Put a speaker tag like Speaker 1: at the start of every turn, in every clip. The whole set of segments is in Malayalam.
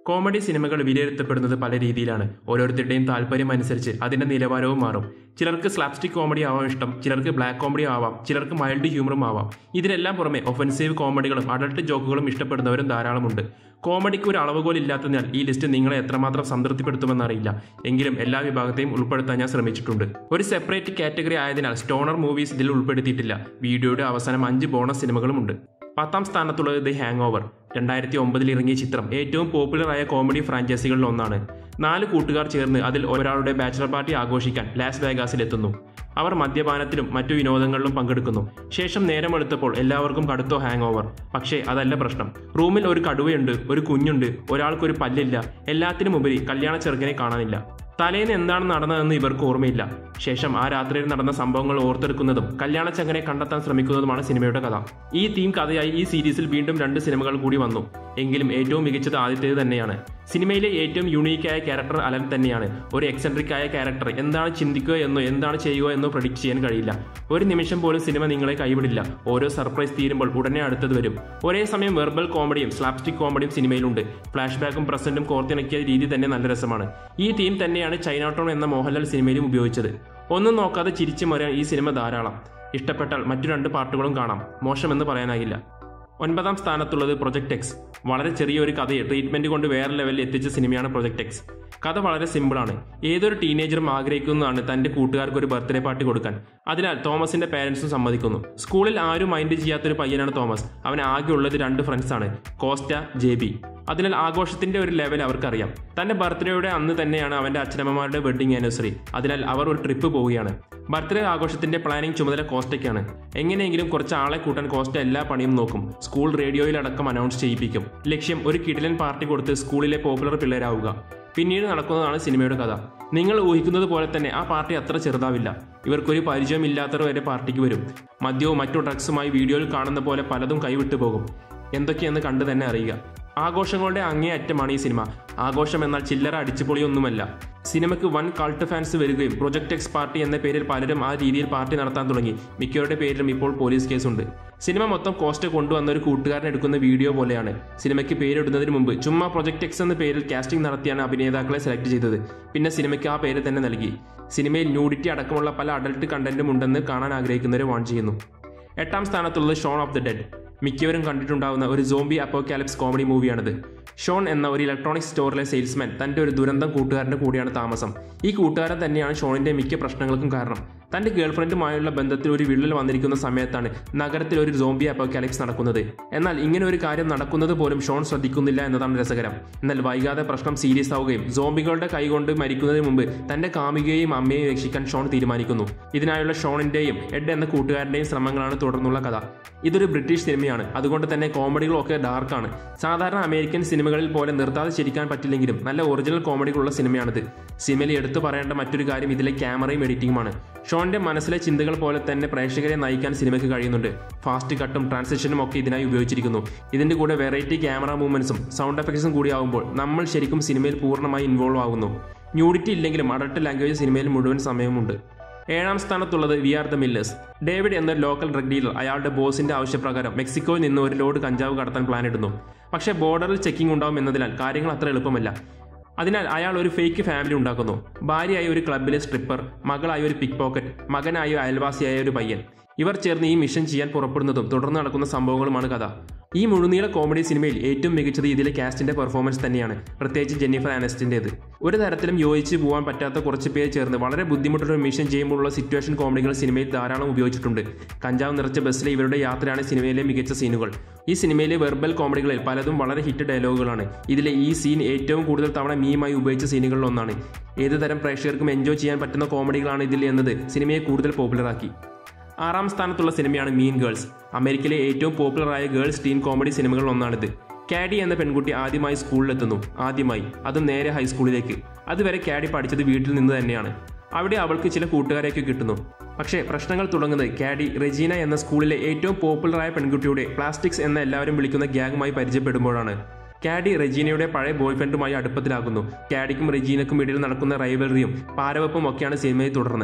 Speaker 1: കോമഡി സിനിമകൾ വിലയിരുത്തപ്പെടുന്നത് പല രീതിയിലാണ് ഓരോരുത്തരുടെയും താല്പര്യം അനുസരിച്ച് അതിന്റെ നിലവാരവും മാറും ചിലർക്ക് സ്ലാപ്സ്റ്റിക് കോമഡി ആവാം ഇഷ്ടം ചിലർക്ക് ബ്ലാക്ക് കോമഡി ആവാം ചിലർക്ക് മൈൽഡ് ഹ്യൂമറും ആവാം ഇതിനെല്ലാം പുറമെ ഒഫൻസീവ് കോമഡികളും അഡൾട്ട് ജോക്കുകളും ഇഷ്ടപ്പെടുന്നവരും ധാരാളമുണ്ട് കോമഡിക്ക് ഒരു അളവുകോൽ ഇല്ലാത്തതിനാൽ ഈ ലിസ്റ്റ് നിങ്ങളെ എത്രമാത്രം സംതൃപ്തിപ്പെടുത്തുമെന്നറിയില്ല എങ്കിലും എല്ലാ വിഭാഗത്തെയും ഉൾപ്പെടുത്താൻ ഞാൻ ശ്രമിച്ചിട്ടുണ്ട് ഒരു സെപ്പറേറ്റ് കാറ്റഗറി ആയതിനാൽ സ്റ്റോണർ മൂവീസ് ഇതിൽ ഉൾപ്പെടുത്തിയിട്ടില്ല വീഡിയോയുടെ അവസാനം അഞ്ച് ബോണസ് സിനിമകളുമുണ്ട് പത്താം സ്ഥാനത്തുള്ളത് ദി ഹാങ് ഓവർ രണ്ടായിരത്തി ഒമ്പതിൽ ഇറങ്ങിയ ചിത്രം ഏറ്റവും പോപ്പുലർ ആയ കോമഡി ഫ്രാഞ്ചൈസികളിൽ ഒന്നാണ് നാല് കൂട്ടുകാർ ചേർന്ന് അതിൽ ഒരാളുടെ ബാച്ചിലർ പാർട്ടി ആഘോഷിക്കാൻ ലാസ് വേഗാസിൽ എത്തുന്നു അവർ മദ്യപാനത്തിലും മറ്റു വിനോദങ്ങളിലും പങ്കെടുക്കുന്നു ശേഷം നേരമെടുത്തപ്പോൾ എല്ലാവർക്കും കടുത്തോ ഹാങ് ഓവർ പക്ഷേ അതല്ല പ്രശ്നം റൂമിൽ ഒരു കടുവയുണ്ട് ഒരു കുഞ്ഞുണ്ട് ഒരാൾക്കൊരു പല്ലില്ല എല്ലാത്തിനും ഉപരി കല്യാണ ചെറുക്കനെ കാണാനില്ല തലേന്ന് എന്താണ് നടന്നതെന്ന് ഇവർക്ക് ഓർമ്മയില്ല ശേഷം ആ രാത്രിയിൽ നടന്ന സംഭവങ്ങൾ ഓർത്തെടുക്കുന്നതും കല്യാണച്ചങ്ങനെ കണ്ടെത്താൻ ശ്രമിക്കുന്നതുമാണ് സിനിമയുടെ കഥ ഈ തീം കഥയായി ഈ സീരീസിൽ വീണ്ടും രണ്ട് സിനിമകൾ കൂടി വന്നു എങ്കിലും ഏറ്റവും മികച്ചത് ആദ്യത്തേത് തന്നെയാണ് സിനിമയിലെ ഏറ്റവും യുണീക്കായ ക്യാരക്ടർ അലൻ തന്നെയാണ് ഒരു എക്സെൻട്രിക് ആയ ക്യാരക്ടർ എന്താണ് ചിന്തിക്കുക എന്നോ എന്താണ് ചെയ്യുക എന്നോ പ്രഡിക്റ്റ് ചെയ്യാൻ കഴിയില്ല ഒരു നിമിഷം പോലും സിനിമ നിങ്ങളെ കൈവിടില്ല ഓരോ സർപ്രൈസ് തീരുമ്പോൾ ഉടനെ അടുത്തത് വരും ഒരേ സമയം വെർബൽ കോമഡിയും സ്ലാപ്സ്റ്റിക് കോമഡിയും സിനിമയിലുണ്ട് ഫ്ലാഷ് ബാക്കും പ്രസന്റും കോർത്തിണക്കിയ രീതി തന്നെ നല്ല രസമാണ് ഈ തീം തന്നെയാണ് ചൈന ടൗൺ എന്ന മോഹൻലാൽ സിനിമയിലും ഉപയോഗിച്ചത് ഒന്നും നോക്കാതെ ചിരിച്ചു മറിയാൻ ഈ സിനിമ ധാരാളം ഇഷ്ടപ്പെട്ടാൽ മറ്റു രണ്ട് പാർട്ടുകളും കാണാം മോശമെന്ന് പറയാനാകില്ല ഒൻപതാം സ്ഥാനത്തുള്ളത് പ്രൊജക്ട് എക്സ് വളരെ ചെറിയൊരു കഥയെ ട്രീറ്റ്മെന്റ് കൊണ്ട് വേറെ ലെവലിൽ എത്തിച്ച സിനിമയാണ് പ്രൊജക്ട് എക്സ് കഥ വളരെ സിമ്പിളാണ് ഏതൊരു ടീനേജറും ആഗ്രഹിക്കുന്നതാണ് തന്റെ കൂട്ടുകാർക്ക് ഒരു ബർത്ത്ഡേ പാർട്ടി കൊടുക്കാൻ അതിനാൽ തോമസിന്റെ പേരൻസും സമ്മതിക്കുന്നു സ്കൂളിൽ ആരും മൈൻഡ് ചെയ്യാത്തൊരു പയ്യനാണ് തോമസ് അവൻ ആകെ ഉള്ളത് രണ്ട് ഫ്രണ്ട്സ് ആണ് കോസ്റ്റ ജെ ബി അതിനാൽ ആഘോഷത്തിന്റെ ഒരു ലെവൽ അവർക്കറിയാം തന്റെ ബർത്ത്ഡേയുടെ അന്ന് തന്നെയാണ് അവന്റെ അച്ഛനമ്മമാരുടെ വെഡിങ് ആനിവേഴ്സറി അതിനാൽ അവർ ഒരു ട്രിപ്പ് പോവുകയാണ് ബർത്ത്ഡേ ആഘോഷത്തിന്റെ പ്ലാനിംഗ് ചുമതല കോസ്റ്റയ്ക്കാണ് എങ്ങനെയെങ്കിലും കുറച്ച് ആളെ കൂട്ടാൻ കോസ്റ്റ എല്ലാ പണിയും നോക്കും സ്കൂൾ റേഡിയോയിലടക്കം അനൗൺസ് ചെയ്യിപ്പിക്കും ലക്ഷ്യം ഒരു കിടിലൻ പാർട്ടി കൊടുത്ത് സ്കൂളിലെ പോപ്പുലർ പിള്ളേരാവുക പിന്നീട് നടക്കുന്നതാണ് സിനിമയുടെ കഥ നിങ്ങൾ ഊഹിക്കുന്നത് പോലെ തന്നെ ആ പാർട്ടി അത്ര ചെറുതാവില്ല ഇവർക്കൊരു പരിചയമില്ലാത്തവർ വരെ പാർട്ടിക്ക് വരും മദ്യവും മറ്റു ഡ്രഗ്സുമായി വീഡിയോയിൽ കാണുന്ന പോലെ പലതും കൈവിട്ടു പോകും എന്തൊക്കെയെന്ന് കണ്ടു തന്നെ അറിയുക ആഘോഷങ്ങളുടെ അങ്ങേ അറ്റമാണ് ഈ സിനിമ ആഘോഷം എന്നാൽ ചില്ലറ അടിച്ചുപൊളിയൊന്നുമല്ല സിനിമയ്ക്ക് വൻ കൾട്ട് ഫാൻസ് വരികയും പ്രൊജക്ട് എക്സ് പാർട്ടി എന്ന പേരിൽ പലരും ആ രീതിയിൽ പാർട്ടി നടത്താൻ തുടങ്ങി മിക്കവരുടെ പേരിലും ഇപ്പോൾ പോലീസ് കേസുണ്ട് സിനിമ മൊത്തം കോസ്റ്റ് കൊണ്ടുവന്ന ഒരു കൂട്ടുകാരൻ എടുക്കുന്ന വീഡിയോ പോലെയാണ് സിനിമയ്ക്ക് പേരിടുന്നതിന് മുമ്പ് ചുമ്മാ പ്രൊജക്ട് എക്സ് എന്ന പേരിൽ കാസ്റ്റിംഗ് നടത്തിയാണ് അഭിനേതാക്കളെ സെലക്ട് ചെയ്തത് പിന്നെ സിനിമയ്ക്ക് ആ പേര് തന്നെ നൽകി സിനിമയിൽ ന്യൂഡിറ്റി അടക്കമുള്ള പല അഡൽട്ട് കണ്ടന്റും ഉണ്ടെന്ന് കാണാൻ ആഗ്രഹിക്കുന്നവരെ വാൺ ചെയ്യുന്നു എട്ടാം സ്ഥാനത്തുള്ളത് ഷോൺ ഓഫ് ദി ഡെഡ് മിക്കവരും കണ്ടിട്ടുണ്ടാവുന്ന ഒരു സോംബി അപ്പോക്കാലിപ്സ് കോമഡി മൂവിയാണിത് ഷോൺ എന്ന ഒരു ഇലക്ട്രോണിക് സ്റ്റോറിലെ സെയിൽസ്മാൻ തന്റെ ഒരു ദുരന്തം കൂട്ടുകാരന്റെ കൂടെയാണ് താമസം ഈ കൂട്ടുകാരൻ തന്നെയാണ് ഷോണിന്റെ മിക്ക പ്രശ്നങ്ങൾക്കും കാരണം തന്റെ ഗേൾഫ്രണ്ടുമായുള്ള ബന്ധത്തിൽ ഒരു വിള്ളൽ വന്നിരിക്കുന്ന സമയത്താണ് നഗരത്തിൽ ഒരു സോംബി അപ്പോക്കാലിപ്സ് നടക്കുന്നത് എന്നാൽ ഇങ്ങനെ ഒരു കാര്യം നടക്കുന്നത് പോലും ഷോൺ ശ്രദ്ധിക്കുന്നില്ല എന്നതാണ് രസകരം എന്നാൽ വൈകാതെ പ്രശ്നം സീരിയസ് ആവുകയും സോംബികളുടെ കൈകൊണ്ട് മരിക്കുന്നതിന് മുമ്പ് തന്റെ കാമുകയെയും അമ്മയെയും രക്ഷിക്കാൻ ഷോൺ തീരുമാനിക്കുന്നു ഇതിനായുള്ള ഷോണിന്റെയും എഡ് എന്ന കൂട്ടുകാരന്റെയും ശ്രമങ്ങളാണ് തുടർന്നുള്ള കഥ ഇതൊരു ബ്രിട്ടീഷ് സിനിമയാണ് അതുകൊണ്ട് തന്നെ കോമഡികളൊക്കെ ഡാർക്കാണ് സാധാരണ അമേരിക്കൻ സിനിമകളിൽ പോലെ നിർത്താതെ ചിരിക്കാൻ പറ്റില്ലെങ്കിലും നല്ല ഒറിജിനൽ കോമഡികളുള്ള സിനിമയാണിത് സിനിമയിൽ എടുത്തു പറയേണ്ട മറ്റൊരു കാര്യം ഇതിലെ ക്യാമറയും എഡിറ്റിംഗുമാണ് ഷോന്റെ മനസ്സിലെ ചിന്തകൾ പോലെ തന്നെ പ്രേക്ഷകരെ നയിക്കാൻ സിനിമയ്ക്ക് കഴിയുന്നുണ്ട് ഫാസ്റ്റ് കട്ടും ട്രാൻസിഷനും ഒക്കെ ഇതിനായി ഉപയോഗിച്ചിരിക്കുന്നു ഇതിന്റെ കൂടെ വെറൈറ്റി ക്യാമറ മൂവ്മെന്റ്സും സൗണ്ട് എഫക്ട്സും കൂടി ആവുമ്പോൾ നമ്മൾ ശരിക്കും സിനിമയിൽ പൂർണ്ണമായി ഇൻവോൾവ് ആകുന്നു ന്യൂഡിറ്റി ഇല്ലെങ്കിലും അഡൾട്ട് ലാംഗ്വേജ് സിനിമയിൽ മുഴുവൻ സമയമുണ്ട് ഏഴാം സ്ഥാനത്തുള്ളത് We Are the Millers David എന്ന ലോക്കൽ ഡ്രഗ് ഡീലർ അയാളുടെ ബോസിന്റെ ആവശ്യപ്രകാരം മെക്സിക്കോയിൽ നിന്ന് ഒരു ലോഡ് കഞ്ചാവ് കടത്താൻ പ്ലാൻ ഇടുന്നു പക്ഷേ ബോർഡറിൽ ചെക്കിംഗ് ഉണ്ടാവും എന്നതിനാൽ കാര്യങ്ങൾ അത്ര എളുപ്പമല്ല അതിനാൽ അയാൾ ഒരു ഫേക്ക് ഫാമിലി ഉണ്ടാക്കുന്നു ഭാര്യയായ ഒരു ക്ലബിലെ സ്ട്രിപ്പർ മകളായ ഒരു പിക് പോക്കറ്റ് മകനായ അയൽവാസിയായ ഒരു പയ്യൻ ഇവർ ചേർന്ന് ഈ മിഷൻ ചെയ്യാൻ പുറപ്പെടുന്നതും തുടർന്ന് നടക്കുന്ന സംഭവങ്ങളുമാണ് കഥ ഈ മുഴുനീള കോമഡി സിനിമയിൽ ഏറ്റവും മികച്ചത് ഇതിലെ കാസ്റ്റിന്റെ പെർഫോമൻസ് തന്നെയാണ് പ്രത്യേകിച്ച് ജെന്നിഫർ ആനസ്റ്റിന്റേത് ഒരു തരത്തിലും യോജിച്ച് പോകാൻ പറ്റാത്ത കുറച്ച് പേര് ചേർന്ന് വളരെ ബുദ്ധിമുട്ടുള്ള ഒരു മിഷൻ ചെയ്യുമ്പോഴുള്ള സിറ്റുവേഷൻ കോമഡികൾ സിനിമയിൽ ധാരാളം ഉപയോഗിച്ചിട്ടുണ്ട് കഞ്ചാവ് നിറച്ച ബസ്സിലെ ഇവരുടെ യാത്രയാണ് സിനിമയിലെ മികച്ച സീനുകൾ ഈ സിനിമയിലെ വെർബൽ കോമഡികളിൽ പലതും വളരെ ഹിറ്റ് ഡയലോഗുകളാണ് ഇതിലെ ഈ സീൻ ഏറ്റവും കൂടുതൽ തവണ മീമായി ഉപയോഗിച്ച സീനുകളിൽ ഒന്നാണ് ഏത് തരം പ്രേക്ഷകർക്കും എൻജോയ് ചെയ്യാൻ പറ്റുന്ന കോമഡികളാണ് ഇതിൽ എന്നത് സിനിമയെ കൂടുതൽ പോപ്പുലറാക്കി ആറാം സ്ഥാനത്തുള്ള സിനിമയാണ് മീൻ ഗേൾസ് അമേരിക്കയിലെ ഏറ്റവും പോപ്പുലറായ ഗേൾസ് ടീം കോമഡി സിനിമകളിൽ ഒന്നാണിത് കാഡി എന്ന പെൺകുട്ടി ആദ്യമായി സ്കൂളിലെത്തുന്നു ആദ്യമായി അതും നേരെ ഹൈസ്കൂളിലേക്ക് അതുവരെ കാഡി പഠിച്ചത് വീട്ടിൽ നിന്ന് തന്നെയാണ് അവിടെ അവൾക്ക് ചില കൂട്ടുകാരെയൊക്കെ കിട്ടുന്നു പക്ഷേ പ്രശ്നങ്ങൾ തുടങ്ങുന്നത് കാഡി റെജീന എന്ന സ്കൂളിലെ ഏറ്റവും പോപ്പുലറായ പെൺകുട്ടിയുടെ പ്ലാസ്റ്റിക്സ് എന്ന എല്ലാവരും വിളിക്കുന്ന ഗ്യാങ്ങുമായി പരിചയപ്പെടുമ്പോഴാണ് കാഡി റെജീനയുടെ പഴയ ബോയ്ഫ്രണ്ടുമായി അടുപ്പത്തിലാകുന്നു കാഡിക്കും റെജീനക്കും ഇടയിൽ നടക്കുന്ന റൈവലറിയും പാരവപ്പും ഒക്കെയാണ് സിനിമയിൽ തുടർന്ന്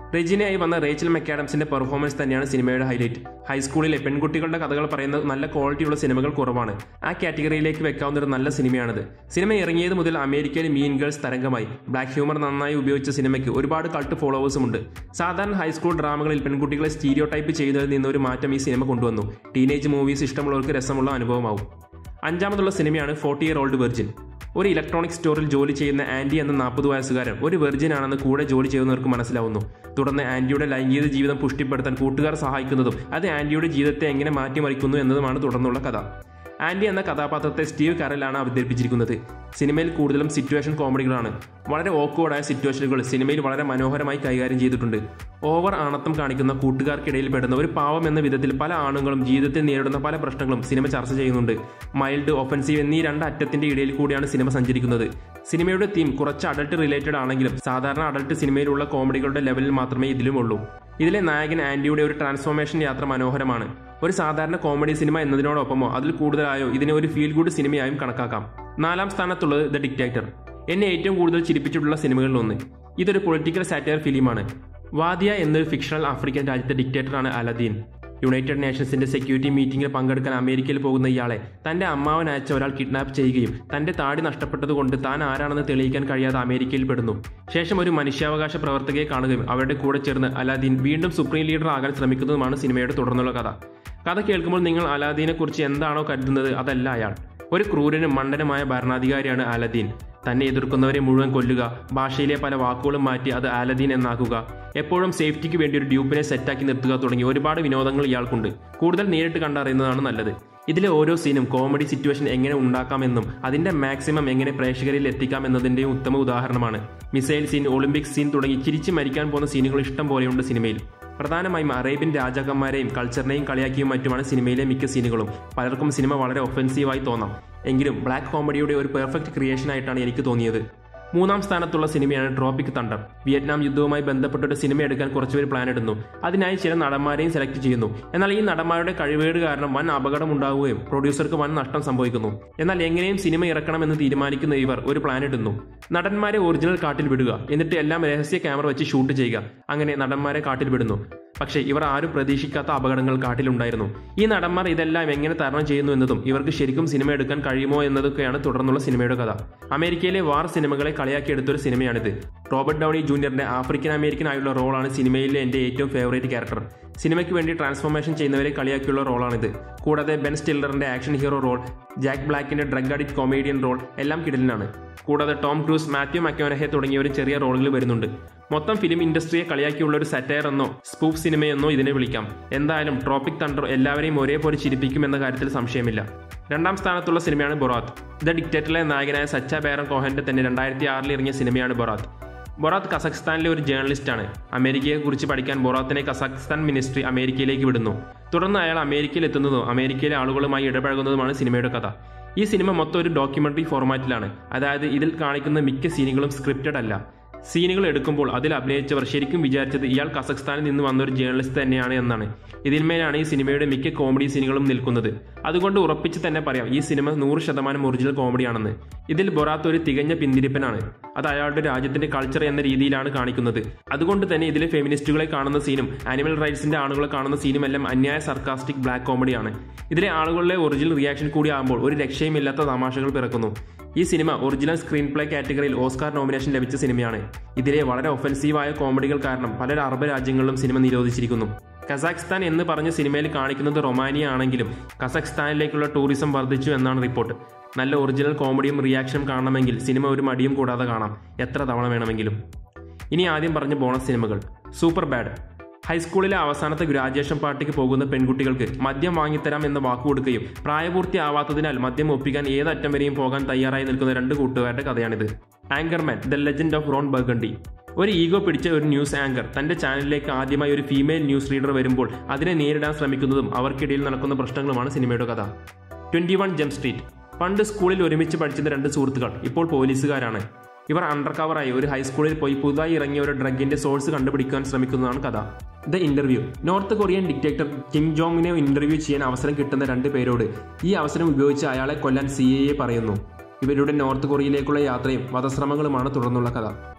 Speaker 1: റെജിനയായി വന്ന റേച്ചൽ മെക്കാഡംസിന്റെ പെർഫോമൻസ് തന്നെയാണ് സിനിമയുടെ ഹൈലൈറ്റ് ഹൈസ്കൂളിലെ പെൺകുട്ടികളുടെ കഥകൾ പറയുന്ന നല്ല ക്വാളിറ്റിയുള്ള സിനിമകൾ കുറവാണ് ആ കാറ്റഗറിയിലേക്ക് വെക്കാവുന്ന ഒരു നല്ല സിനിമയാണിത് സിനിമ ഇറങ്ങിയത് മുതൽ അമേരിക്കയിൽ മീൻ ഗേൾസ് തരംഗമായി ബ്ലാക്ക് ഹ്യൂമർ നന്നായി ഉപയോഗിച്ച സിനിമയ്ക്ക് ഒരുപാട് കൾട്ട് ഫോളോവേഴ്സും ഉണ്ട് സാധാരണ ഹൈസ്കൂൾ ഡ്രാമകളിൽ പെൺകുട്ടികളെ സ്റ്റീരിയോ ടൈപ്പ് ചെയ്യുന്നതിൽ നിന്ന് ഒരു മാറ്റം ഈ സിനിമ കൊണ്ടുവന്നു ടീനേജ് മൂവീസ് ഇഷ്ടമുള്ളവർക്ക് രസമുള്ള അനുഭവമാവും അഞ്ചാമതുള്ള സിനിമയാണ് ഫോർട്ടി ഇയർ ഓൾഡ് വെർജിൻ ഒരു ഇലക്ട്രോണിക് സ്റ്റോറിൽ ജോലി ചെയ്യുന്ന ആൻഡി എന്ന നാൽപ്പത് വയസ്സുകാരൻ ഒരു വെർജിൻ ആണെന്ന് കൂടെ ജോലി ചെയ്യുന്നവർക്ക് മനസ്സിലാവുന്നു തുടർന്ന് ആൻഡിയുടെ ലൈംഗിക ജീവിതം പുഷ്ടിപ്പെടുത്താൻ കൂട്ടുകാർ സഹായിക്കുന്നതും അത് ആൻഡിയുടെ ജീവിതത്തെ എങ്ങനെ മാറ്റിമറിക്കുന്നു എന്നതുമാണ് തുടർന്നുള്ള കഥ ആൻഡി എന്ന കഥാപാത്രത്തെ സ്റ്റീവ് കരലാണ് അവതരിപ്പിച്ചിരിക്കുന്നത് സിനിമയിൽ കൂടുതലും സിറ്റുവേഷൻ കോമഡികളാണ് വളരെ ഓക്വേർഡായ സിറ്റുവേഷനുകൾ സിനിമയിൽ വളരെ മനോഹരമായി കൈകാര്യം ചെയ്തിട്ടുണ്ട് ഓവർ ആണത്തം കാണിക്കുന്ന കൂട്ടുകാർക്കിടയിൽ പെടുന്ന ഒരു പാവം എന്ന വിധത്തിൽ പല ആണുങ്ങളും ജീവിതത്തിൽ നേരിടുന്ന പല പ്രശ്നങ്ങളും സിനിമ ചർച്ച ചെയ്യുന്നുണ്ട് മൈൽഡ് ഒഫൻസീവ് എന്നീ രണ്ട് അറ്റത്തിന്റെ ഇടയിൽ കൂടിയാണ് സിനിമ സഞ്ചരിക്കുന്നത് സിനിമയുടെ തീം കുറച്ച് അഡൾട്ട് റിലേറ്റഡ് ആണെങ്കിലും സാധാരണ അഡൾട്ട് സിനിമയിലുള്ള കോമഡികളുടെ ലെവലിൽ മാത്രമേ ഇതിലുമുള്ളൂ ഇതിലെ നായകൻ ആൻഡിയുടെ ഒരു ട്രാൻസ്ഫോർമേഷൻ യാത്ര മനോഹരമാണ് ഒരു സാധാരണ കോമഡി സിനിമ എന്നതിനോടൊപ്പമോ അതിൽ കൂടുതലായോ ഇതിനെ ഒരു ഫീൽ ഗുഡ് സിനിമയായും കണക്കാക്കാം നാലാം സ്ഥാനത്തുള്ളത് ദ ഡിക്റ്റേറ്റർ എന്നെ ഏറ്റവും കൂടുതൽ ചിരിപ്പിച്ചിട്ടുള്ള സിനിമകളിൽ ഒന്ന് ഇതൊരു പൊളിറ്റിക്കൽ സാറ്റയർ ഫിലിമാണ് വാദിയ എന്നൊരു ഫിക്ഷണൽ ആഫ്രിക്കൻ രാജ്യത്തെ ഡിക്റ്റേറ്ററാണ് അലദീൻ യുണൈറ്റഡ് നേഷൻസിന്റെ സെക്യൂരിറ്റി മീറ്റിംഗിൽ പങ്കെടുക്കാൻ അമേരിക്കയിൽ പോകുന്ന ഇയാളെ തന്റെ അമ്മാവൻ അയച്ച ഒരാൾ കിഡ്നാപ്പ് ചെയ്യുകയും തന്റെ താടി നഷ്ടപ്പെട്ടതുകൊണ്ട് താൻ ആരാണെന്ന് തെളിയിക്കാൻ കഴിയാതെ അമേരിക്കയിൽ പെടുന്നു ശേഷം ഒരു മനുഷ്യാവകാശ പ്രവർത്തകയെ കാണുകയും അവരുടെ കൂടെ ചേർന്ന് അലാദീൻ വീണ്ടും സുപ്രീം ലീഡർ ആകാൻ ശ്രമിക്കുന്നതുമാണ് സിനിമയുടെ തുടർന്നുള്ള കഥ കഥ കേൾക്കുമ്പോൾ നിങ്ങൾ അലാദീനെ കുറിച്ച് എന്താണോ കരുതുന്നത് അതല്ല അയാൾ ഒരു ക്രൂരനും മണ്ടനുമായ ഭരണാധികാരിയാണ് അലദീൻ തന്നെ എതിർക്കുന്നവരെ മുഴുവൻ കൊല്ലുക ഭാഷയിലെ പല വാക്കുകളും മാറ്റി അത് ആലദീൻ എന്നാക്കുക എപ്പോഴും സേഫ്റ്റിക്ക് വേണ്ടി ഒരു ഡ്യൂപ്പിനെ സെറ്റാക്കി നിർത്തുക തുടങ്ങി ഒരുപാട് വിനോദങ്ങൾ ഇയാൾക്കുണ്ട് കൂടുതൽ നേരിട്ട് കണ്ടറിയുന്നതാണ് നല്ലത് ഇതിലെ ഓരോ സീനും കോമഡി സിറ്റുവേഷൻ എങ്ങനെ ഉണ്ടാക്കാമെന്നും അതിന്റെ മാക്സിമം എങ്ങനെ പ്രേക്ഷകരിൽ എത്തിക്കാമെന്നതിന്റെയും ഉത്തമ ഉദാഹരണമാണ് മിസൈൽ സീൻ ഒളിമ്പിക്സ് സീൻ തുടങ്ങി ചിരിച്ച് മരിക്കാൻ പോകുന്ന സീനുകൾ ഇഷ്ടം പോലെയുണ്ട് സിനിമയിൽ പ്രധാനമായും അറേബ്യൻ രാജാക്കന്മാരെയും കൾച്ചറിനെയും കളിയാക്കിയും മറ്റുമാണ് സിനിമയിലെ മിക്ക സീനുകളും പലർക്കും സിനിമ വളരെ ഒഫൻസീവായി തോന്നാം എങ്കിലും ബ്ലാക്ക് കോമഡിയുടെ ഒരു പെർഫെക്റ്റ് ക്രിയേഷൻ ആയിട്ടാണ് എനിക്ക് തോന്നിയത് മൂന്നാം സ്ഥാനത്തുള്ള സിനിമയാണ് ട്രോപ്പിക് തണ്ടർ വിയറ്റ്നാം യുദ്ധവുമായി ബന്ധപ്പെട്ട ഒരു സിനിമ എടുക്കാൻ കുറച്ചുപേർ പ്ലാൻ ഇടുന്നു അതിനായി ചില നടന്മാരെയും സെലക്ട് ചെയ്യുന്നു എന്നാൽ ഈ നടന്മാരുടെ കഴിവേട് കാരണം വൻ അപകടം ഉണ്ടാവുകയും പ്രൊഡ്യൂസർക്ക് വൻ നഷ്ടം സംഭവിക്കുന്നു എന്നാൽ എങ്ങനെയും സിനിമ ഇറക്കണമെന്ന് തീരുമാനിക്കുന്ന ഇവർ ഒരു പ്ലാൻ ഇടുന്നു നടന്മാരെ ഒറിജിനൽ കാട്ടിൽ വിടുക എന്നിട്ട് എല്ലാം രഹസ്യ ക്യാമറ വെച്ച് ഷൂട്ട് ചെയ്യുക അങ്ങനെ നടന്മാരെ കാട്ടിൽ വിടുന്നു പക്ഷേ ഇവർ ആരും പ്രതീക്ഷിക്കാത്ത അപകടങ്ങൾ കാട്ടിലുണ്ടായിരുന്നു ഈ നടന്മാർ ഇതെല്ലാം എങ്ങനെ തരണം ചെയ്യുന്നു എന്നതും ഇവർക്ക് ശരിക്കും സിനിമ എടുക്കാൻ കഴിയുമോ എന്നതൊക്കെയാണ് തുടർന്നുള്ള സിനിമയുടെ കഥ അമേരിക്കയിലെ വാർ സിനിമകളെ കളിയാക്കിയെടുത്തൊരു സിനിമയാണിത് റോബർട്ട് ഡൗണി ജൂനിയറിന്റെ ആഫ്രിക്കൻ അമേരിക്കൻ ആയുള്ള റോളാണ് സിനിമയിലെ എന്റെ ഏറ്റവും ഫേവറേറ്റ് ക്യാരക്ടർ സിനിമയ്ക്ക് വേണ്ടി ട്രാൻസ്ഫോർമേഷൻ ചെയ്യുന്നവരെ കളിയാക്കിയുള്ള റോളാണിത് കൂടാതെ ബെൻ സ്റ്റില്ലറിന്റെ ആക്ഷൻ ഹീറോ റോൾ ജാക്ക് ബ്ലാക്കിന്റെ ഡ്രഗ് അഡിക്ട് കൊമേഡിയൻ റോൾ എല്ലാം കിടലിനാണ് കൂടാതെ ടോം ക്രൂസ് മാത്യു മക്കോനഹെ തുടങ്ങിയവരും ചെറിയ റോളുകൾ വരുന്നുണ്ട് മൊത്തം ഫിലിം ഇൻഡസ്ട്രിയെ കളിയാക്കിയുള്ള ഒരു സറ്റയർ എന്നോ സ്പൂഫ് സിനിമയെന്നോ ഇതിനെ വിളിക്കാം എന്തായാലും ട്രോപ്പിക് തണ്ടർ എല്ലാവരെയും ഒരേപോലെ ചിരിപ്പിക്കുമെന്ന കാര്യത്തിൽ സംശയമില്ല രണ്ടാം സ്ഥാനത്തുള്ള സിനിമയാണ് ബൊറാത്ത് ദ ഡിക്റ്റേറ്ററിലെ നായകനായ സച്ച ബേറൻ കോഹന്റെ തന്നെ രണ്ടായിരത്തി ആറിൽ ഇറങ്ങിയ സിനിമയാണ് ബൊറാത്ത് ബൊറാത്ത് കസഖ്സ്ഥാനിലെ ഒരു ജേർണലിസ്റ്റാണ് അമേരിക്കയെക്കുറിച്ച് പഠിക്കാൻ ബൊറാത്തിനെ കസഖ്സ്ഥാൻ മിനിസ്ട്രി അമേരിക്കയിലേക്ക് വിടുന്നു തുടർന്ന് അയാൾ അമേരിക്കയിൽ എത്തുന്നതും അമേരിക്കയിലെ ആളുകളുമായി ഇടപഴകുന്നതുമാണ് സിനിമയുടെ കഥ ഈ സിനിമ മൊത്തം ഒരു ഡോക്യുമെന്ററി ഫോർമാറ്റിലാണ് അതായത് ഇതിൽ കാണിക്കുന്ന മിക്ക സീനുകളും സ്ക്രിപ്റ്റഡ് അല്ല സീനുകൾ എടുക്കുമ്പോൾ അതിൽ അഭിനയിച്ചവർ ശരിക്കും വിചാരിച്ചത് ഇയാൾ കസഖ്സ്ഥാനിൽ നിന്ന് വന്ന ഒരു ജേർണലിസ്റ്റ് തന്നെയാണ് എന്നാണ് ഇതിന്മേലാണ് ഈ സിനിമയുടെ മിക്ക കോമഡി സീനുകളും നിൽക്കുന്നത് അതുകൊണ്ട് ഉറപ്പിച്ച് തന്നെ പറയാം ഈ സിനിമ നൂറ് ശതമാനം ഒറിജിനൽ കോമഡിയാണെന്ന് ഇതിൽ ബൊറാത്ത് ഒരു തികഞ്ഞ പിന്തിരിപ്പനാണ് അത് അയാളുടെ രാജ്യത്തിന്റെ കൾച്ചർ എന്ന രീതിയിലാണ് കാണിക്കുന്നത് അതുകൊണ്ട് തന്നെ ഇതിലെ ഫെമിനിസ്റ്റുകളെ കാണുന്ന സീനും ആനിമൽ റൈറ്റ്സിന്റെ ആളുകളെ കാണുന്ന സീനും എല്ലാം അന്യായ സർക്കാസ്റ്റിക് ബ്ലാക്ക് കോമഡിയാണ് ഇതിലെ ആളുകളുടെ ഒറിജിനൽ റിയാക്ഷൻ കൂടി ആകുമ്പോൾ ഒരു രക്ഷയുമില്ലാത്ത തമാശകൾ പിറക്കുന്നു ഈ സിനിമ ഒറിജിനൽ സ്ക്രീൻ പ്ലേ കാറ്റഗറിയിൽ ഓസ്കാർ നോമിനേഷൻ ലഭിച്ച സിനിമയാണ് ഇതിലെ വളരെ ഒഫൻസീവായ കോമഡികൾ കാരണം പല അറബ് രാജ്യങ്ങളിലും സിനിമ നിരോധിച്ചിരിക്കുന്നു കസാഖ്സ്ഥാൻ എന്ന് പറഞ്ഞ സിനിമയിൽ കാണിക്കുന്നത് റൊമാനിയ ആണെങ്കിലും കസഖ്സ്ഥാനിലേക്കുള്ള ടൂറിസം വർദ്ധിച്ചു എന്നാണ് റിപ്പോർട്ട് നല്ല ഒറിജിനൽ കോമഡിയും റിയാക്ഷനും കാണണമെങ്കിൽ സിനിമ ഒരു മടിയും കൂടാതെ കാണാം എത്ര തവണ വേണമെങ്കിലും ഇനി ആദ്യം പറഞ്ഞ ബോണസ് സിനിമകൾ സൂപ്പർ ബാഡ് ഹൈസ്കൂളിലെ അവസാനത്തെ ഗ്രാജുവേഷൻ പാർട്ടിക്ക് പോകുന്ന പെൺകുട്ടികൾക്ക് മദ്യം വാങ്ങിത്തരാം എന്ന വാക്ക് കൊടുക്കുകയും പ്രായപൂർത്തിയാവാത്തതിനാൽ മദ്യം ഒപ്പിക്കാൻ ഏതറ്റം വരെയും പോകാൻ തയ്യാറായി നിൽക്കുന്ന രണ്ട് കൂട്ടുകാരുടെ കഥയാണിത് Anchorman the Legend of Ron Burgundy ഒരു ഈഗോ പിടിച്ച ഒരു ന്യൂസ് ആങ്കർ തന്റെ ചാനലിലേക്ക് ആദ്യമായി ഒരു ഫീമെയിൽ ന്യൂസ് റീഡർ വരുമ്പോൾ അതിനെ നേരിടാൻ ശ്രമിക്കുന്നതും അവർക്കിടയിൽ നടക്കുന്ന പ്രശ്നങ്ങളുമാണ് സിനിമയുടെ കഥ ട്വന്റി വൺ ജം സ്ട്രീറ്റ് പണ്ട് സ്കൂളിൽ ഒരുമിച്ച് പഠിച്ചിരുന്ന രണ്ട് സുഹൃത്തുക്കൾ ഇപ്പോൾ പോലീസുകാരാണ് ഇവർ അണ്ടർ കവറായി ഒരു ഹൈസ്കൂളിൽ പോയി പുതുതായി ഇറങ്ങിയ ഒരു ഡ്രഗിന്റെ സോഴ്സ് കണ്ടുപിടിക്കാൻ ശ്രമിക്കുന്നതാണ് കഥ The Interview North Korean dictator Kim ജോങ്ങിനെ ഇന്റർവ്യൂ ചെയ്യാൻ അവസരം കിട്ടുന്ന രണ്ട് പേരോട് ഈ അവസരം ഉപയോഗിച്ച് അയാളെ കൊല്ലാൻ സി പറയുന്നു ഇവരുടെ നോർത്ത് കൊറിയയിലേക്കുള്ള യാത്രയും വധശ്രമങ്ങളുമാണ് തുടർന്നുള്ള കഥ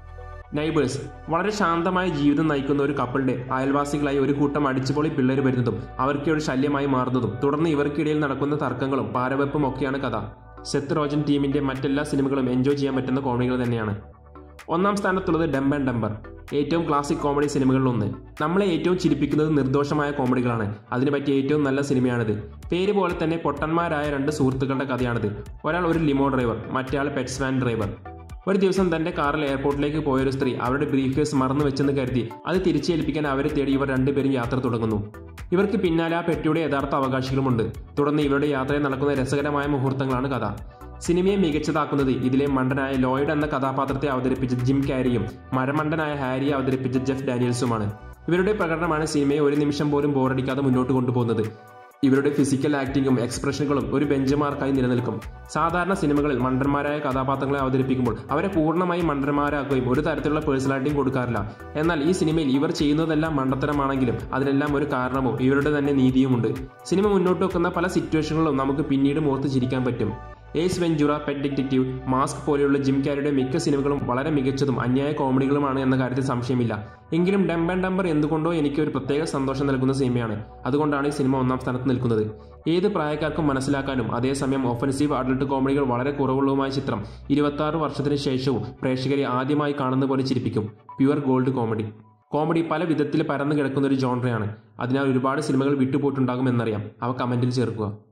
Speaker 1: നൈബേഴ്സ് വളരെ ശാന്തമായ ജീവിതം നയിക്കുന്ന ഒരു കപ്പിളിന്റെ അയൽവാസികളായി ഒരു കൂട്ടം അടിച്ചുപൊളി പിള്ളേർ വരുന്നതും അവർക്ക് ഒരു ശല്യമായി മാറുന്നതും തുടർന്ന് ഇവർക്കിടയിൽ നടക്കുന്ന തർക്കങ്ങളും പാരവെപ്പും ഒക്കെയാണ് കഥ സെത്ത് റോജൻ ടീമിന്റെ മറ്റെല്ലാ സിനിമകളും എൻജോയ് ചെയ്യാൻ പറ്റുന്ന കോമഡികൾ തന്നെയാണ് ഒന്നാം സ്ഥാനത്തുള്ളത് ഡംബ് ആൻഡ് ഡംബർ ഏറ്റവും ക്ലാസിക് കോമഡി സിനിമകളിൽ ഒന്ന് നമ്മളെ ഏറ്റവും ചിരിപ്പിക്കുന്നത് നിർദോഷമായ കോമഡികളാണ് അതിന് പറ്റിയ ഏറ്റവും നല്ല സിനിമയാണിത് പേര് പോലെ തന്നെ പൊട്ടന്മാരായ രണ്ട് സുഹൃത്തുക്കളുടെ കഥയാണിത് ഒരാൾ ഒരു ലിമോ ഡ്രൈവർ മറ്റേ പെറ്റ്സ്മാൻ ഡ്രൈവർ ഒരു ദിവസം തന്റെ കാറിൽ എയർപോർട്ടിലേക്ക് പോയൊരു സ്ത്രീ അവരുടെ ബ്രീഫ് കേസ് മറന്നു വെച്ചെന്ന് കരുതി അത് തിരിച്ചേൽപ്പിക്കാൻ അവരെ തേടി ഇവർ രണ്ടുപേരും യാത്ര തുടങ്ങുന്നു ഇവർക്ക് പിന്നാലെ ആ പെട്ടിയുടെ യഥാർത്ഥ അവകാശികളുമുണ്ട് തുടർന്ന് ഇവരുടെ യാത്രയിൽ നടക്കുന്ന രസകരമായ മുഹൂർത്തങ്ങളാണ് കഥ സിനിമയെ മികച്ചതാക്കുന്നത് ഇതിലെ മണ്ടനായ ലോയിഡ് എന്ന കഥാപാത്രത്തെ അവതരിപ്പിച്ച ജിം കാരിയും മരമണ്ടനായ ഹാരിയെ അവതരിപ്പിച്ച ജെഫ് ഡാനിയൽസുമാണ് ഇവരുടെ പ്രകടനമാണ് സിനിമയെ ഒരു നിമിഷം പോലും ബോറടിക്കാതെ മുന്നോട്ട് കൊണ്ടുപോകുന്നത് ഇവരുടെ ഫിസിക്കൽ ആക്ടിങ്ങും എക്സ്പ്രഷനുകളും ഒരു ബെഞ്ച് മാർക്കായി നിലനിൽക്കും സാധാരണ സിനിമകളിൽ മണ്ടന്മാരായ കഥാപാത്രങ്ങളെ അവതരിപ്പിക്കുമ്പോൾ അവരെ പൂർണ്ണമായി മണ്ടന്മാരാക്കുകയും ഒരു തരത്തിലുള്ള പേഴ്സണാലിറ്റിയും കൊടുക്കാറില്ല എന്നാൽ ഈ സിനിമയിൽ ഇവർ ചെയ്യുന്നതെല്ലാം മണ്ടത്തരമാണെങ്കിലും അതിനെല്ലാം ഒരു കാരണമോ ഇവരുടെ തന്നെ നീതിയുമുണ്ട് സിനിമ മുന്നോട്ട് വെക്കുന്ന പല സിറ്റുവേഷനുകളും നമുക്ക് പിന്നീട് ഓർത്ത് ചിരിക്കാൻ പറ്റും Ace Ventura Pet Detective Mask പോലെയുള്ള ജിം കാരിയുടെ മിക്ക സിനിമകളും വളരെ മികച്ചതും അന്യായ കോമഡികളുമാണ് എന്ന കാര്യത്തിൽ സംശയമില്ല എങ്കിലും ഡംബ് ആൻഡ് ഡംബർ എന്തുകൊണ്ടോ എനിക്ക് ഒരു പ്രത്യേക സന്തോഷം നൽകുന്ന സിനിമയാണ് അതുകൊണ്ടാണ് ഈ സിനിമ ഒന്നാം സ്ഥാനത്ത് നിൽക്കുന്നത് ഏത് പ്രായക്കാർക്കും മനസ്സിലാക്കാനും അതേസമയം ഒഫൻസീവ് അഡൽട്ട് കോമഡികൾ വളരെ കുറവുള്ളതുമായ ചിത്രം ഇരുപത്തി ആറ് വർഷത്തിന് ശേഷവും പ്രേക്ഷകരെ ആദ്യമായി കാണുന്ന പോലെ ചിരിപ്പിക്കും പ്യുവർ ഗോൾഡ് കോമഡി കോമഡി പല വിധത്തിൽ പരന്നു കിടക്കുന്ന ഒരു ജോൺറയാണ് അതിനാൽ ഒരുപാട് സിനിമകൾ വിട്ടുപോയിട്ടുണ്ടാകും എന്നറിയാം അവ കമന്റിൽ ചേർക്കുക